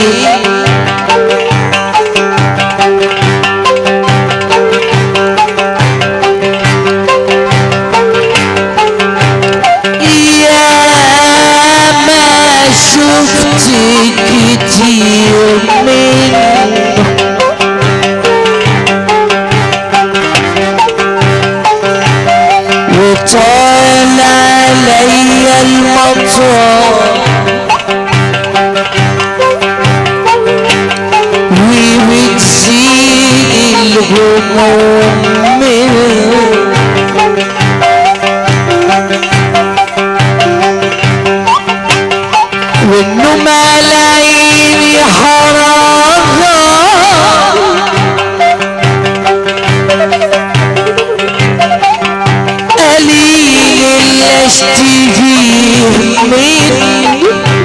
يا ما شفت كتير منه وطال علي المطر وبتزيد الهموم منه والنوم على عيني حرام قليل اللي اشتهيه مني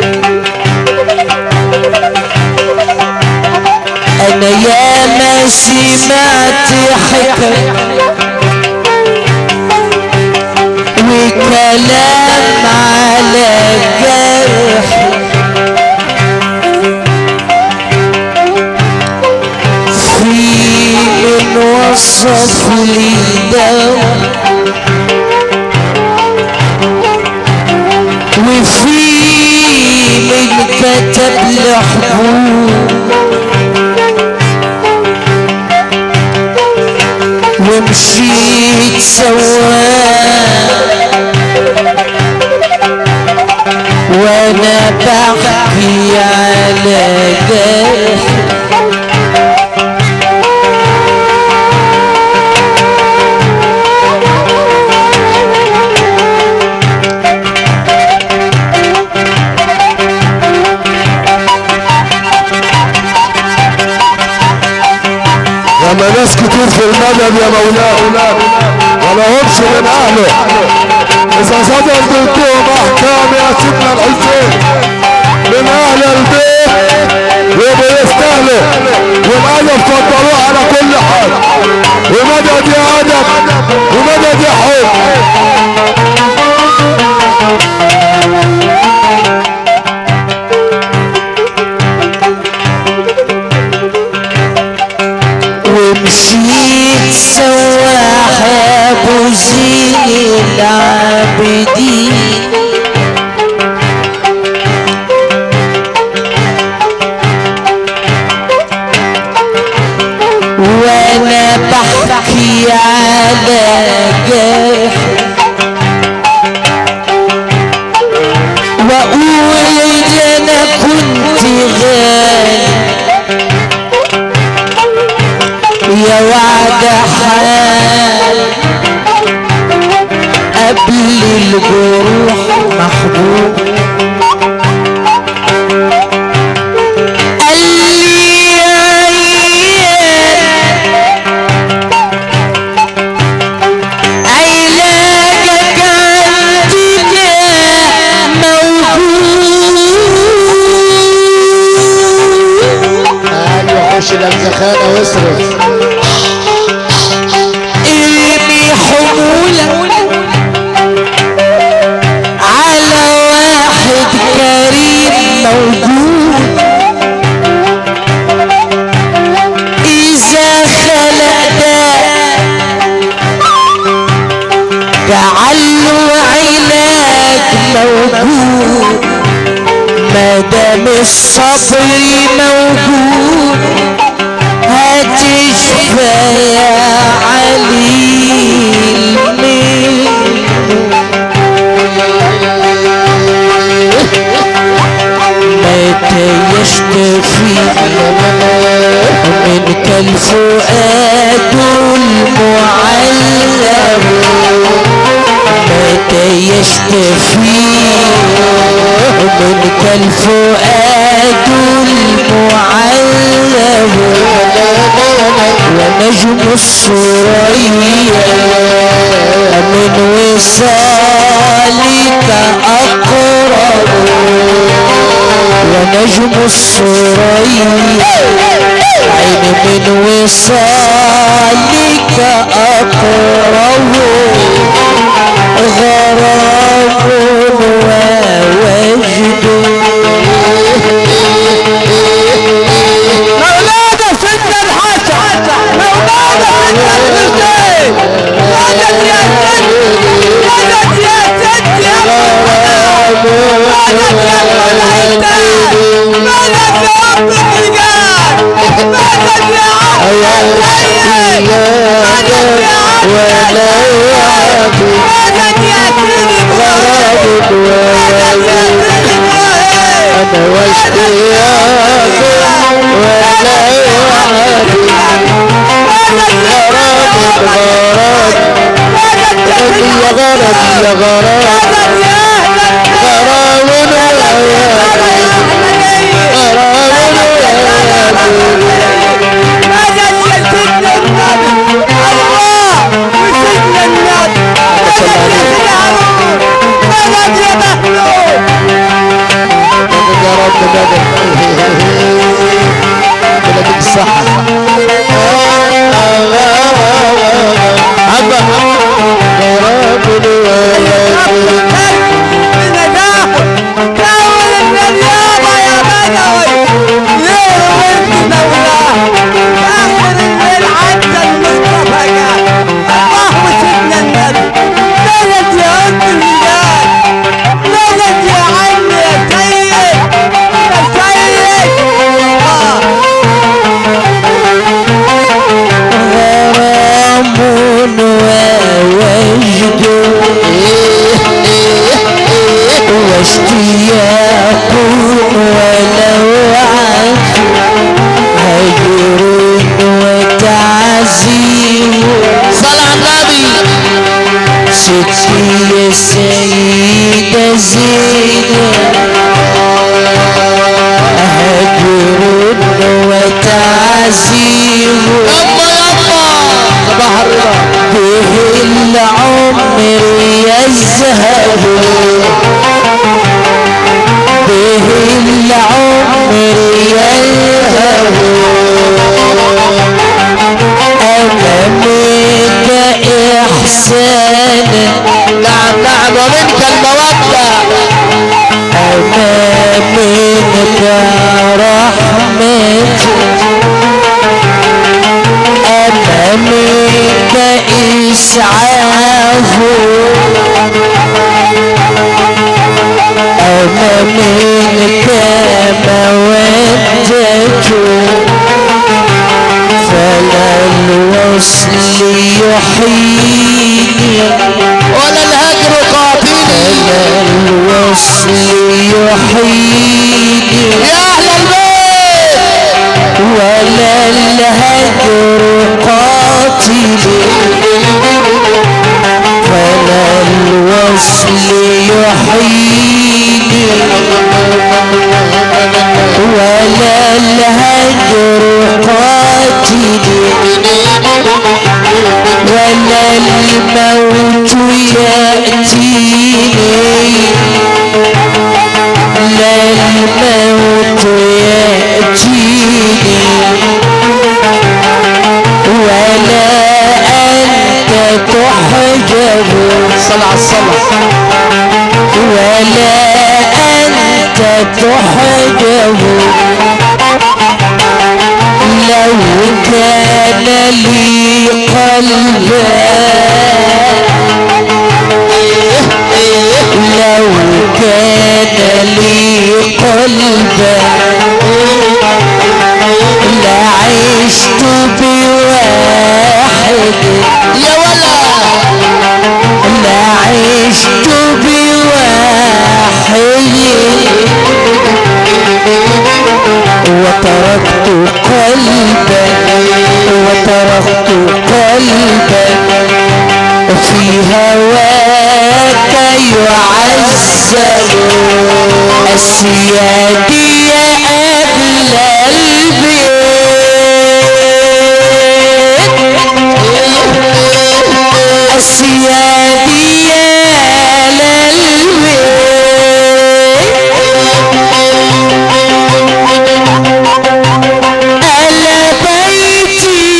انا يا ما سمعت حكايه وكلام على جرح في من وصف لي دواء وفي من كتب لي حبوب ومشيت سواك وانا بحكي على جرح لما ناس كتير في المدد يا مولاه ولا همش من اهله اذا صدر ضدهم احكام يا سيدنا الحسين من اهل البيت وبيستاهلوا والادب فضلوه على كل حال ومدد يا ادب ومدد يا حب ومشيت سواح ابو زين العابدين وانا بحكي على جرح واقول انا كنت غالي يا وعد حال قبل الجروح محبوب قال لي يا عيال علاجك عندنا موجود ايوه خش الامزخانه واصرف ارمي حمولة على واحد كريم موجود إذا خلق ده جعله علاج موجود ما دام الصبر موجود هتشفى يا عليل متى يشتفي منك الفؤاد المعلم متى يشتفي منك الفؤاد المعلم ونجم السرية من وصالك أقرب ونجم السرية عين من وصالك أقرب غرام ووجد غرام غرام يا رب بدر بلدك الصحة عبا غرام الولد غرام ووجد واشتياق ولوعة هجر وتعزيم صلى على النبي ستي يا سيدة زينب هجر وتعزيم يما يما صباح الرضا به العمر يذهب به العمر يذهب أمامك إحسانا نعم نعم ومنك المودة أمامك رحمة أمامك إسعاف أمامك مودة فلا الوصل يحييني ولا الهجر قاتلي فلا الوصل يحييني يا اهل البيت ولا الهجر قاتل فلا الوصل يحييني ولا الهجر قاتل ولا الموت يأتيني لا الموت يأتيني ولا أنت تحجب صلى على الصلاة ولا أنت تحجب لو كان لي قلبا لو كان لي قلبا لعشت بواحد يا ولا لعشت بواحد وتركت قلبا وتركت قلبا في هواك يعذب السيادي أهل البيت السيادي أهل البيت أهل بيت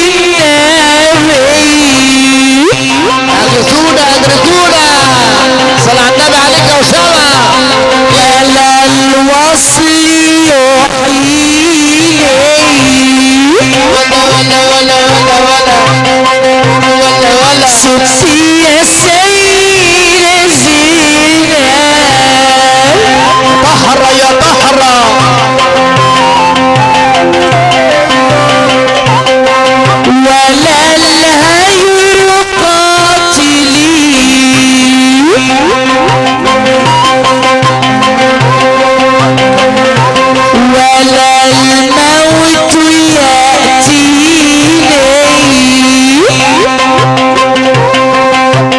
النبي ادركونا ادركونا صلى على النبي عليك يا اسامه ولا الوصل يحييني ولا ولا ولا ولا ولا ولا ولا ستي يا سيدة زينب طهرة يا طهرة ولا الهير قاتلي ولا الموت يأتيني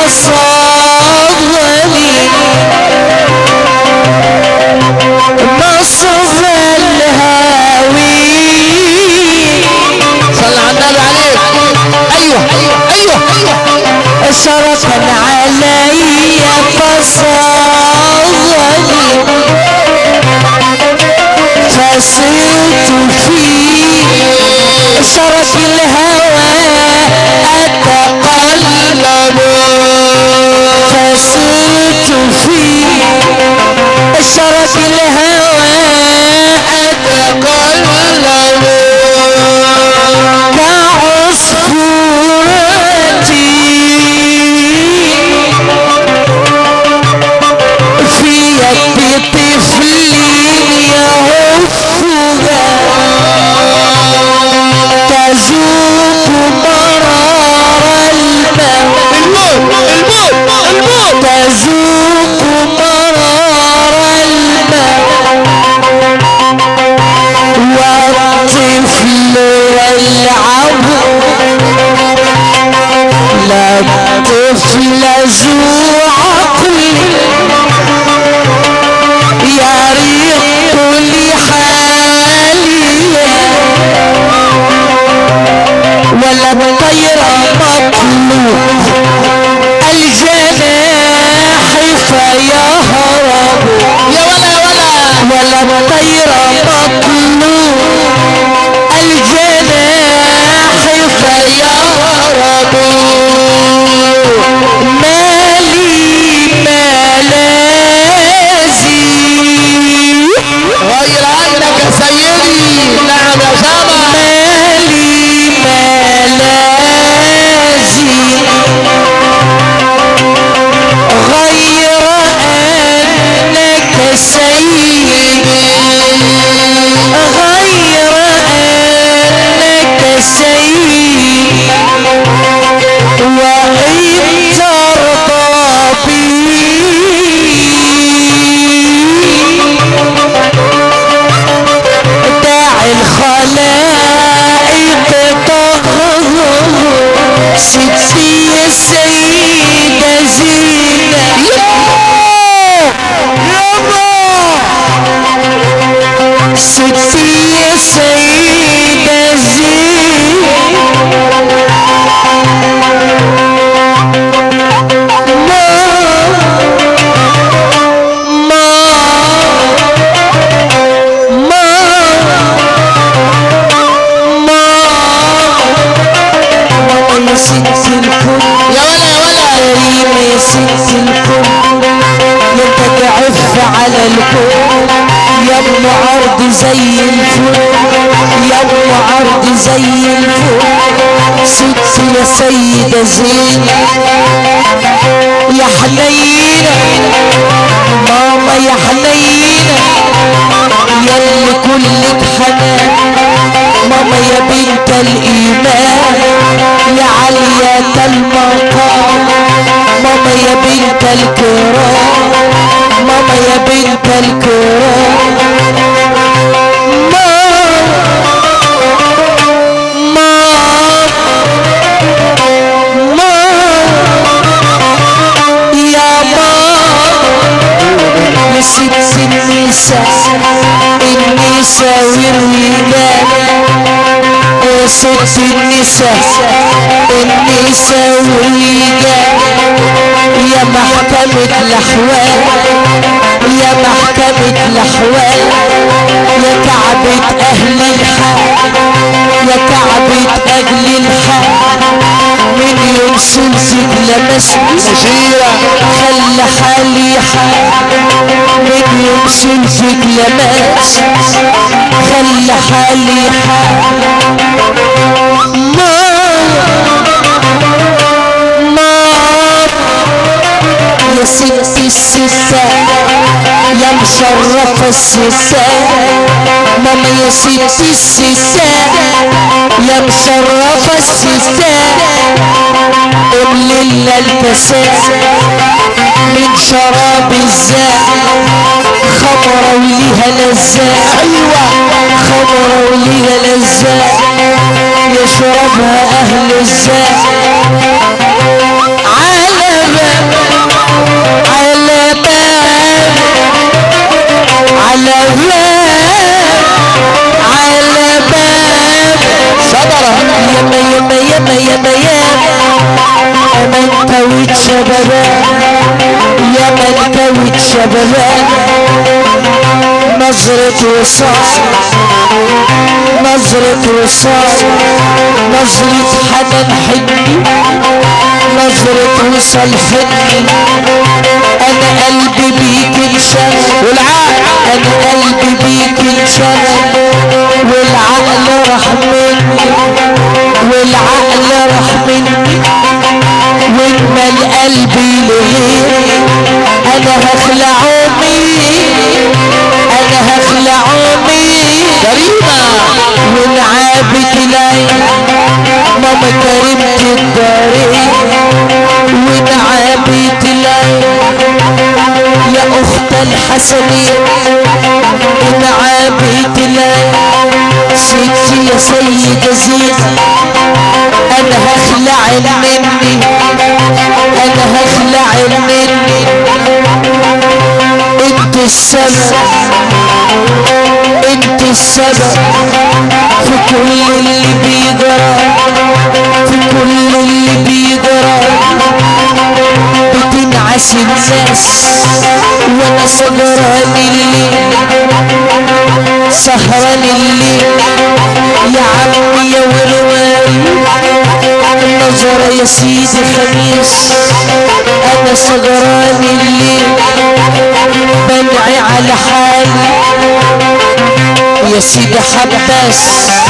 فصادني نصف الهاوي صلى على النبي عليك ايوه ايوه ايوه شرفا علي فصادني فصرت في شرف الهوى أتقلب فصرت في شرف الهوى أتقلب كعصفورتي في يد طفل يهفها تذوق مرار الموت الموت الموت الموت تذوق مرار الموت والطفل يلعب لا طفل ذو عقل يريق لحاليا ولا الطير مطلوب الجناح فيهرب يا ولا يا ولا ولا الطير مطلوب الجناح فيهرب مالي ملازي غير عنك يا سيدي نعم يا سامع مالي ملازي غير أنك سيدي غير أنك سيدي وإن ترضى بي داعي الخلائق تغضب ستي السيدة زينة ستي السيدة زينة ما ما يا ست الكل يا ولا يا ولا كريمة يا ست الكل يا تتعف على الكل يا ام عرض زي الفل يا ام عرض زي الفل ست يا سيدة زينة يا حنينة ماما يا حنينة يلي كلك حنان ماما يا بنت الإيمان يا عالية المقام ماما يا بنت الكرام ماما يا بنت الكرام ماما ماما يا ماما يا ست النساء النساء والولاد يا ست النساء النساء والولاد يا محكمة الأحوال يا محكمة الأحوال يا كعبة أهل الحال يا كعبة أهل الحال من يوم سلسك لمسني مشيرة خلى حالي حال من يوم سلسك لمس خلى حالي حال ما ما يا ست الستة يا مشرفة الستة ماما يا ست الستة يا مشرفة الستة قبل الكساء من شراب الزاء خمرة وليها لذات ايوه خمرة وليها لذات يشربها اهل الزاء على شبلان نظرة وصال نظرة وصال نظرة حنان حني نظرة وصال حني انا قلبي بيك انشغل والعقل انا قلبي بيك انشغل والعقل راح مني والعقل راح مني وانما قلبي لغيري انا هخلع امي انا هخلع امي كريمة ونعابت العين ماما كريمة الدارين ونعابت العين يا اخت الحسنين ونعابت العين ستي يا سيدة زينة انا هخلع مني انا هخلع مني انت السبب انت السبب في كل اللي بيجرى في كل اللي بيجرى بتنعس الناس وانا سهران الليل سهران الليل يا عمي يا ورواري النظرة يا سيدي خميس انا سهران الليل بنعي على حالي يا سيدي حباس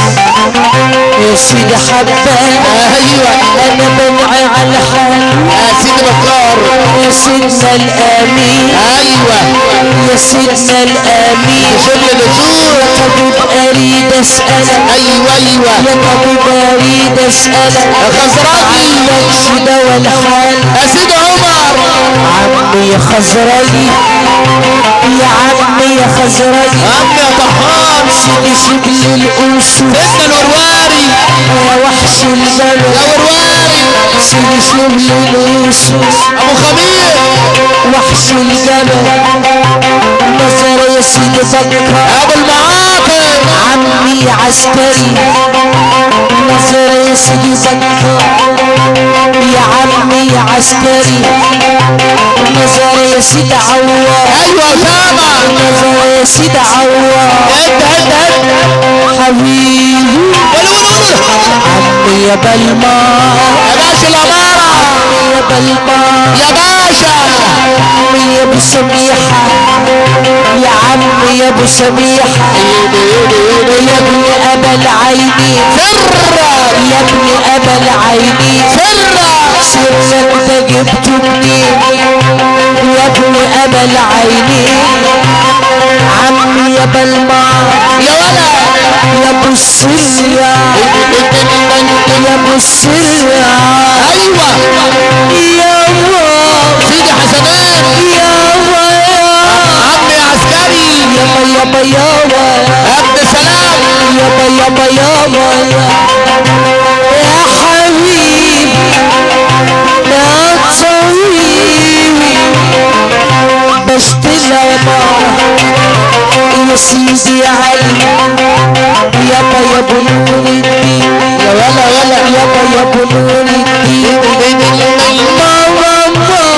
يا سيدي حباس ايوه انا بنعي على حالي يا سيدي بكار يا سيدنا الامين ايوه يا سيدنا الامين شغل نزول طبيب اريد اسالك ايوه ايوه يا طبيب اريد اسالك يا خزرجي عندكش دوا الحال يا سيدي عمر عمي يا خزرجي يا عمي يا خزرجي عم يا طهان سيدي شبل الاسود سيدنا الورواري يا وحش يا البلد ورواري سيدي شبل الاسود ابو خميس وحش الجبل نظر يا سيدي بكر ابو المعاطي عمي عسكري نظر يا سيدي بكر يا عمي عسكري نظر يا سيدي عوار ايوه اسامه نظر يا سيدي عوار انت انت انت حبيبي قولوا قولوا قولوا عمي يا بلمار يا باشا الاماره عمي يا بلمار يا باشا عمي يا ابو سميحة يا عمي يا ابو سميحة يا ابن ابا العينين سر يا ابن ابا العينين سر سرك ده جبته منين يا ابن ابا العينين عمي يا بلمار يا ولا يا ابو السرية يا ابو السرية ايوه يا الله سيدي حسنات يا الله عمي عسكري يابا يابا يابا عبد السلام يابا يابا يابا يا حبيبي يا طويل بشتغل يا سيدي علي يابا يا ابو نور الدين يا ولا ولا يابا يا ابو نور الدين ماما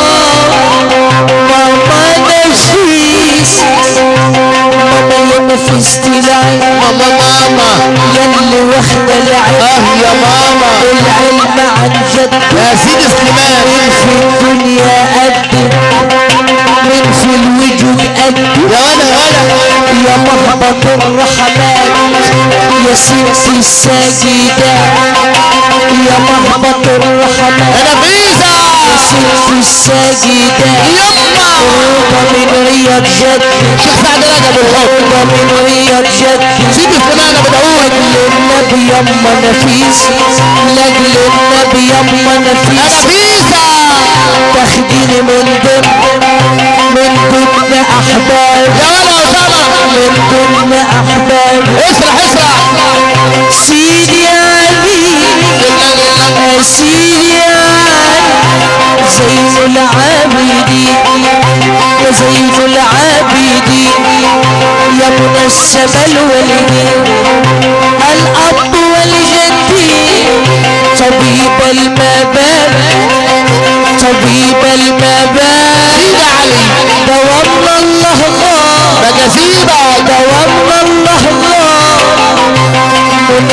ماما ماما نفيس ماما يا نفيس العين ماما ماما يلي واخدة العلم اه يا ماما العلم عن جد يا سيدي سليمان من في الدنيا قد من في الوجود قد يا ولا ولا يا مهبط الرحمات يا ست الساجدة يا مهبط الرحمات يا نفيسة يا ست الساجدة يما روضة من رياض جد شيخ سعد رجب الحب روضة من رياض جد سيدي سليمان ابو داوود لاجل النبي يما نفيس لاجل النبي يما يا نفيس نفيسة تاخديني من ضمن من ضمن احباب يا ولا اسامة من ضمن احباب اسرح اسرح سيدي علي يا سيدي علي زين العابدين يا زين العابدين يا ابن السما الولدين الاب والجدين طبيب المبادئ طبيب المبادئ سيدي علي دوام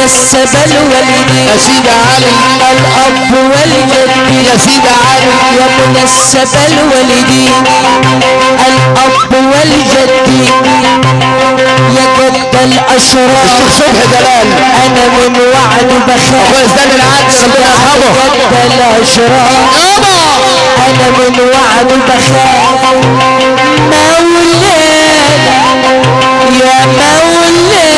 منسب الوالدين يا سيدي علي الأب والجد يا سيدي علي يا منسب الوالدين الأب والجد يا جد الأشرار الشيخ صبحي دلال أنا من وعد بخاف اخويا اسلام العدل ربنا يرحمه جد الأشرار يابا أنا من وعد بخاف مولانا يا مولانا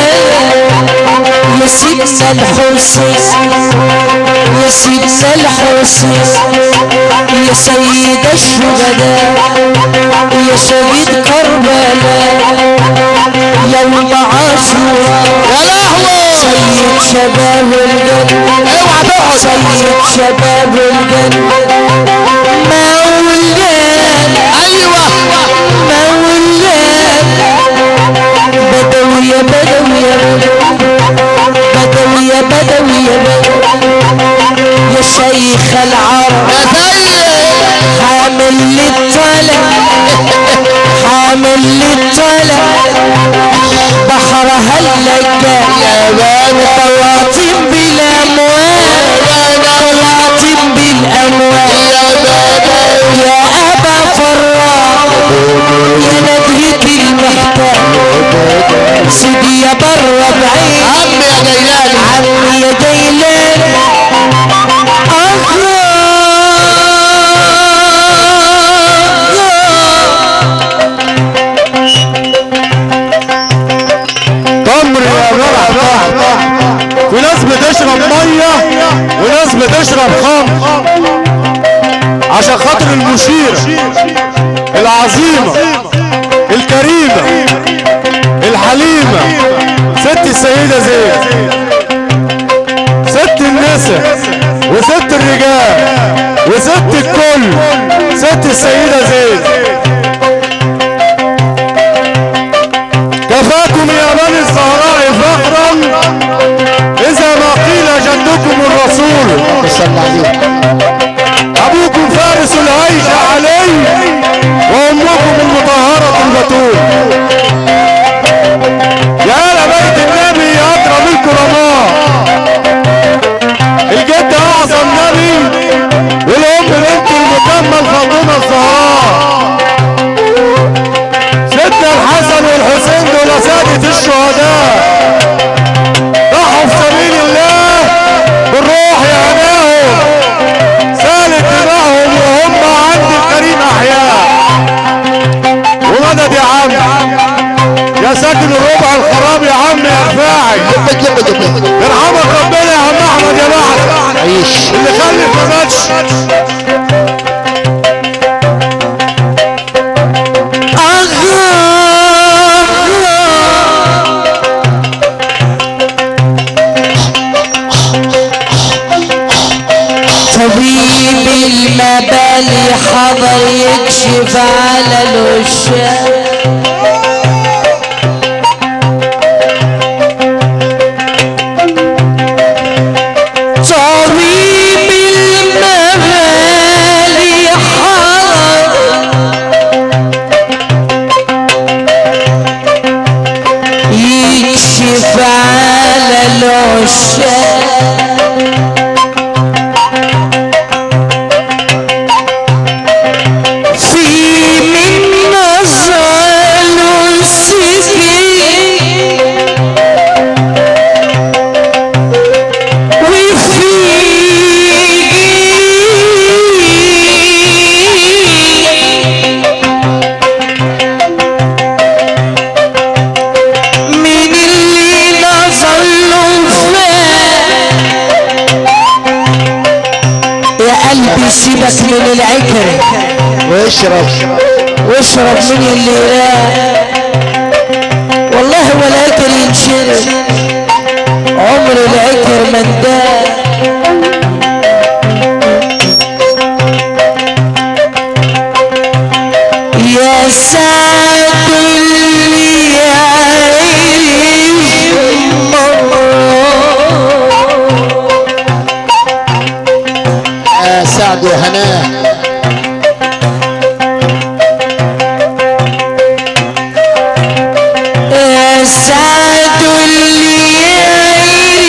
يا سيدنا الحسين يا سيدنا الحسين يا سيد الشهداء يا شهيد كربلاء يوم عاشوراء يا لهوي سيد شباب الجنة اوعى تقعد سيد شباب الجنة مولانا ايوه مولانا بدوي يا بدوي يا بدوي يا بدوي يا بدوي يا شيخ العرب يا سيد حامل للطلب حامل للطلب بحرها اللجان يا بابا طواطم بالاموال طواطم بالاموال يا بابا يا ابا فراغ يا ندهة المحتاج سيدي يا بر بعيد عمي يا جيلاني عمي يا جيلان تمر يا جرح في ناس بتشرب ميه وناس بتشرب خمر عشان خاطر المشيرة العظيمة الكريمة الحليمة ست السيدة زينب ست النساء وست الرجال وست الكل ست السيدة زينب كفاكم يا بني الزهراء فخرا اذا ما قيل جدكم الرسول صلى عليه ابوكم فارس العيش علي وامكم المطهرة البتول يا اهل بيت النبي يا اكرم الكرماء الجد اعظم نبي والام بنت المكمل فاطمه الزهراء سيدنا الحسن والحسين دول سادة الشهداء ضحوا في سبيل الله بالروح يا هناهم سالت دماغهم وهم عند الكريم احياء ومدد يا عم يا ساكن الربع الخراب يا عم يا رفاعي جب جب جب يرحمك ربنا يا عم احمد يا بعد عيش اللي خلف ما ماتش طبيب المبالي حضر يكشف على الوشاق طبيب المبالي حضر يكشف على العشاق في من نزل السكين وفي من اللي نزل يا قلبي سيبك من العكر واشرب واشرب من اللي راق والله ولا اكل ينشرب عمر العكر من داق يا سعد اللي يعيش مرة يا سعد وهناه يا سعد اللي يعيش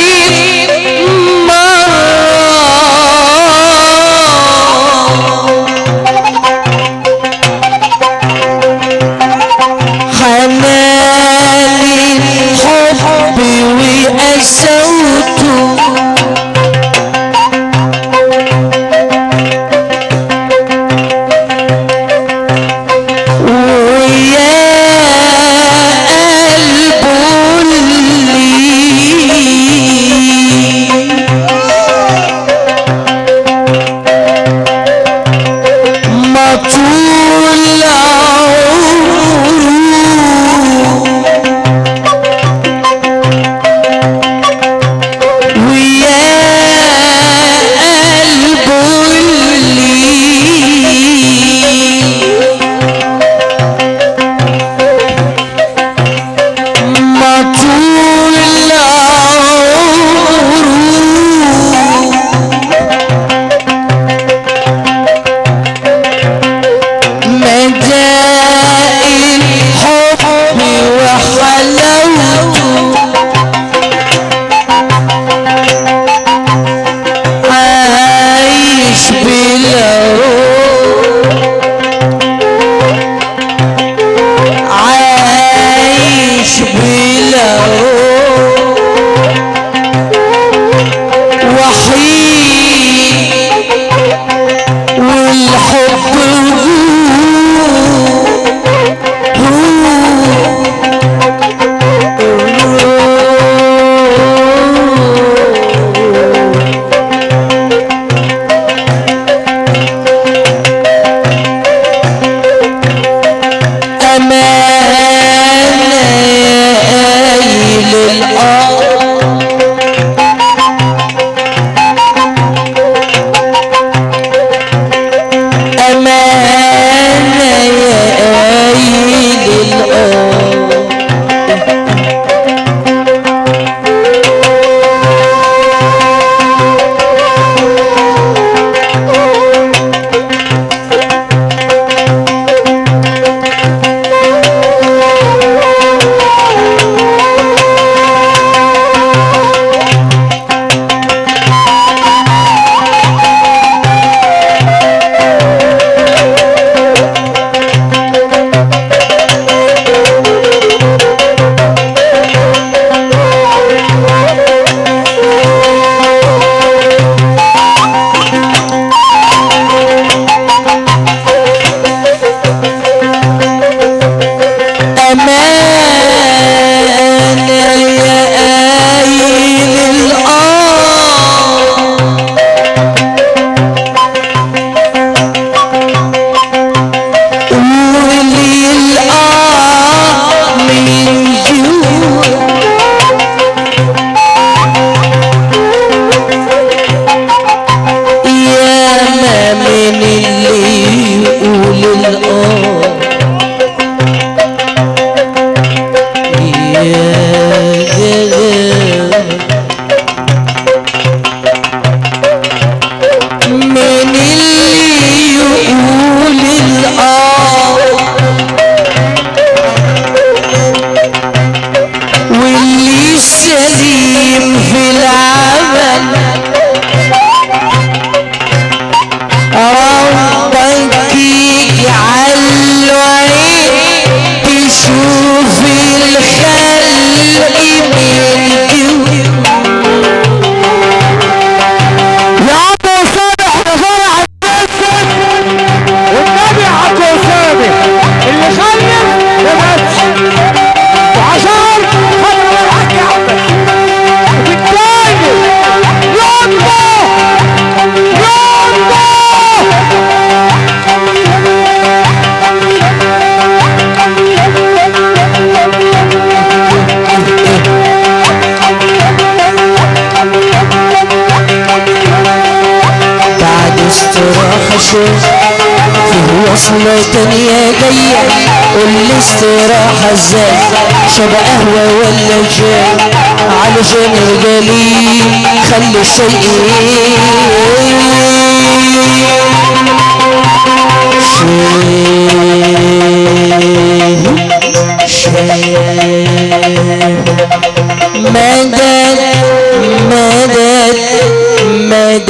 استراحة شوي فيه وصلة تانية جاية قول لي استراحة ازاي شرب قهوة ولا جاي علشان الجليل خلي الشيء